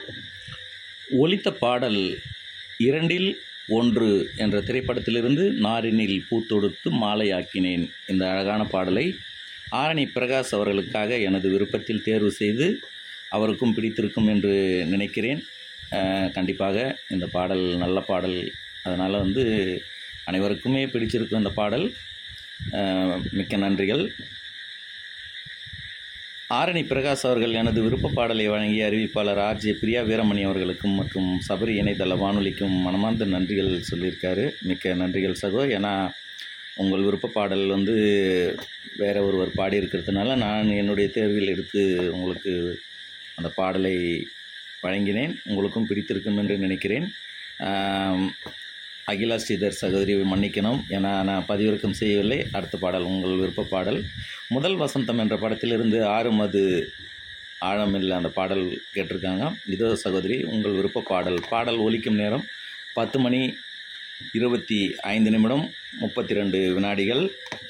ஒலித்த பாடல் இரண்டில் ஒன்று என்ற திரைப்படத்திலிருந்து நாரினில் பூத்தொடுத்து மாலையாக்கினேன் இந்த அழகான பாடலை ஆரணி பிரகாஷ் அவர்களுக்காக எனது விருப்பத்தில் தேர்வு செய்து அவருக்கும் பிடித்திருக்கும் என்று நினைக்கிறேன் அஹ், கண்டிப்பாக இந்த பாடல் நல்ல பாடல் அதனால் வந்து அனைவருக்குமே பிடிச்சிருக்கும் இந்த பாடல் அஹ், மிக்க நன்றிகள் ஆரணி பிரகாஷ் அவர்கள் எனது விருப்ப பாடலை வழங்கிய அறிவிப்பாளர் ஆர்ஜே பிரியா வீரமணி அவர்களுக்கும் மற்றும் சபரி இணையதள வானொலிக்கும் மனமார்ந்த நன்றிகள் சொல்லியிருக்காரு மிக்க நன்றிகள் சகோ ஏன்னா உங்கள் விருப்ப பாடல் வந்து வேற ஒருவர் பாடியிருக்கிறதுனால நான் என்னுடைய தேர்வில் எடுத்து உங்களுக்கு அந்த பாடலை வழங்கினேன் உங்களுக்கும் பிடித்திருக்கும் என்று நினைக்கிறேன் ஆம், அகிலா ஸ்ரீதர் சகோதரி மன்னிக்கணும் ஏன்னா நான் பதிவிறக்கம் செய்யவில்லை அடுத்த பாடல் உங்கள் விருப்ப பாடல் முதல் வசந்தம் என்ற படத்திலிருந்து ஆறு மது ஆழமில்லை அந்த பாடல் கேட்டிருக்காங்க இதோ சகோதரி உங்கள் விருப்ப பாடல் பாடல் ஒலிக்கும் நேரம் பத்து மணி இருபத்தி ஐந்து நிமிடம் முப்பத்தி ரெண்டு வினாடிகள்